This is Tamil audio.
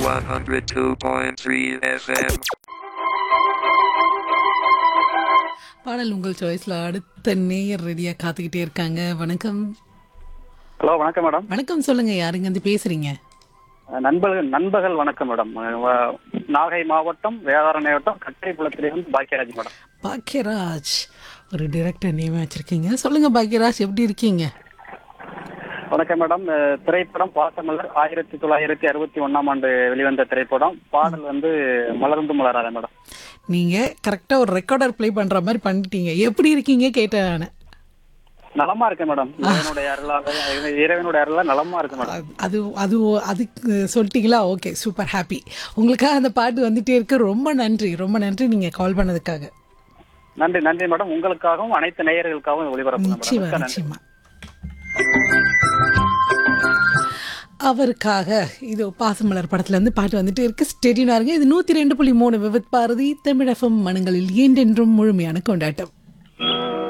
102.3 FM. பாடல் உங்கள் சாய்ஸ்ல அடுத்த நேயர் ரெடியா காத்துக்கிட்டே இருக்காங்க வணக்கம் ஹலோ வணக்கம் மேடம் வணக்கம் சொல்லுங்க யாருங்க வந்து பேசுறீங்க நண்பர்கள் நண்பர்கள் வணக்கம் மேடம் அஹ் நாகை மாவட்டம் வேதாரண்ய வட்டம் கட்டளைக்குளத்திலிருந்து பாக்கியராஜ் மேடம் பாக்யராஜ் ஒரு டிரெக்டர் நேம் வச்சிருக்கீங்க சொல்லுங்க பாக்யராஜ் எப்படி இருக்கீங்க வணக்கம் மேடம் அஹ் திரைப்படம் பாசமலர் ஆயிரத்தி தொள்ளாயிரத்தி அறுபத்தி ஒன்னாம் ஆண்டு வெளிவந்த திரைப்படம் பாடல் வந்து மலர்ந்து மலராத மேடம் நீங்க கரெக்டா ஒரு ரெக்கார்டர் ப்ளே பண்ற மாதிரி பண்ணிட்டீங்க எப்படி இருக்கீங்க கேட்டேன் நானு. நலமா இருக்கேன் மேடம் இறைவனுடைய அருளாக இறைவனுடைய அருளாக நலமா இருக்கு மேடம் அது அது அதுக்கு சொல்லிட்டீங்களா ஓகே சூப்பர் ஹாப்பி உங்களுக்காக அந்த பாட்டு வந்துட்டே இருக்கு ரொம்ப நன்றி ரொம்ப நன்றி நீங்க கால் பண்ணதுக்காக நன்றி நன்றி மேடம் உங்களுக்காகவும் அனைத்து நேயர்களுக்காகவும் ஒளிபரப்பு நிச்சயமா மேடம் நிச்சயமா அவருக்காக இது பாசமலர் படத்துல இருந்து பாட்டு வந்துட்டு இருக்கு ஸ்டெடினா இருக்கு இது நூத்தி ரெண்டு புள்ளி மூணு விவித் பாரதி தமிழகம் மனங்களில் ஏண்டென்றும் முழுமையான கொண்டாட்டம்